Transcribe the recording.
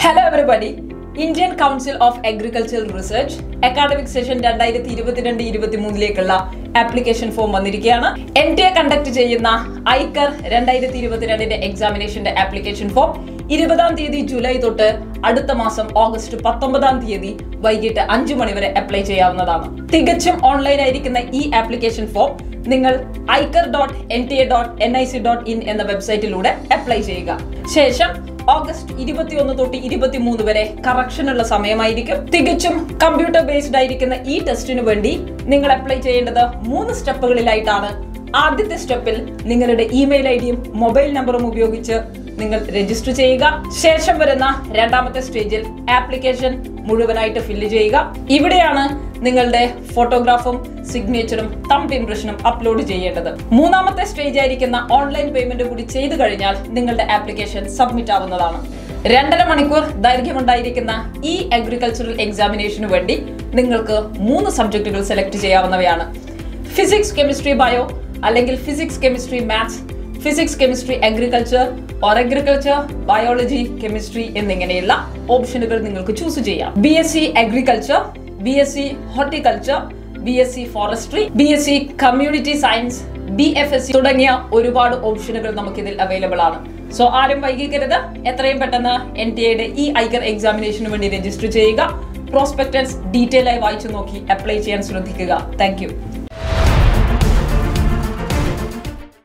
hello everybody Indian council of agricultural research academic session രണ്ടായിരത്തി ഇരുപത്തിരണ്ട് ഇരുപത്തി മൂന്നിലേക്കുള്ള ആപ്ലിക്കേഷൻ ഫോം വന്നിരിക്കുകയാണ് എൻ ടി എ കണ്ടക്ട് ചെയ്യുന്ന ഐക്കർ രണ്ടായിരത്തി ഇരുപത്തിരണ്ടിന്റെ എക്സാമിനേഷന്റെ ആപ്ലിക്കേഷൻ ഫോം ഇരുപതാം തീയതി ജൂലൈ തൊട്ട് അടുത്ത മാസം ഓഗസ്റ്റ് പത്തൊമ്പതാം തീയതി വൈകിട്ട് അഞ്ചു മണി വരെ അപ്ലൈ ചെയ്യാവുന്നതാണ് തികച്ചും ഓൺലൈൻ ആയിരിക്കുന്ന ഈ ആപ്ലിക്കേഷൻ ഫോം നിങ്ങൾ ICAR dot N T A dot N I C dot in എന്ന വെബ്സൈറ്റിലൂടെ അപ്ലൈ ചെയ്യുക ശേഷം ഓഗസ്റ്റ് ഇരുപത്തിയൊന്ന് തൊട്ട് ഇരുപത്തിമൂന്ന് വരെ കറക്ഷനുള്ള സമയമായിരിക്കും തികച്ചും കമ്പ്യൂട്ടർ ബേസ്ഡ് ആയിരിക്കുന്ന ഈ ടെസ്റ്റിന് വേണ്ടി നിങ്ങൾ അപ്ലൈ ചെയ്യേണ്ടത് മൂന്ന് സ്റ്റെപ്പുകളിലായിട്ടാണ് ആദ്യത്തെ സ്റ്റെപ്പിൽ നിങ്ങളുടെ ഇമെയിൽ ഐ ഡിയും മൊബൈൽ നമ്പറും ഉപയോഗിച്ച് നിങ്ങൾ രജിസ്റ്റർ ചെയ്യുക ശേഷം വരുന്ന രണ്ടാമത്തെ സ്റ്റേജിൽ ആപ്ലിക്കേഷൻ മുഴുവനായിട്ട് ഫില്ല് ചെയ്യുക ഇവിടെയാണ് നിങ്ങളുടെ ഫോട്ടോഗ്രാഫും സിഗ്നേച്ചറും തമ്പ് ഇംപ്രഷനും അപ്ലോഡ് ചെയ്യേണ്ടത് മൂന്നാമത്തെ സ്റ്റേജ് ആയിരിക്കുന്ന ഓൺലൈൻ പേയ്മെന്റ് കൂടി ചെയ്തു കഴിഞ്ഞാൽ നിങ്ങളുടെ ആപ്ലിക്കേഷൻ സബ്മിറ്റ് ആവുന്നതാണ് രണ്ടര മണിക്കൂർ ദൈർഘ്യമുണ്ടായിരിക്കുന്ന ഈ അഗ്രികൾച്ചറൽ എക്സാമിനേഷന് വേണ്ടി നിങ്ങൾക്ക് മൂന്ന് സബ്ജക്റ്റുകൾ സെലക്ട് ചെയ്യാവുന്നവയാണ് ഫിസിക്സ് കെമിസ്ട്രി ബയോ അല്ലെങ്കിൽ physics chemistry maths physics chemistry agriculture or agriculture biology chemistry എന്നിങ്ങനെയുള്ള ഓപ്ഷനുകൾ നിങ്ങൾക്ക് ചൂസ് ചെയ്യാം B S C agriculture B S C horticulture B S C forestry B S C community science B F S C തുടങ്ങിയ ഒരുപാട് ഓപ്ഷനുകൾ നമുക്കിതിൽ available ആണ് so ആരും വൈകിക്കരുത് എത്രയും പെട്ടെന്ന് എൻ ടി എയുടെ ഈ ഐക്കർ എക്സാമിനേഷന് വേണ്ടി രജിസ്റ്റർ ചെയ്യുക പ്രോസ്പെക്ടൻസ് ഡീറ്റെയിൽ ആയി വായിച്ചു നോക്കി അപ്ലൈ ചെയ്യാൻ ശ്രദ്ധിക്കുക താങ്ക്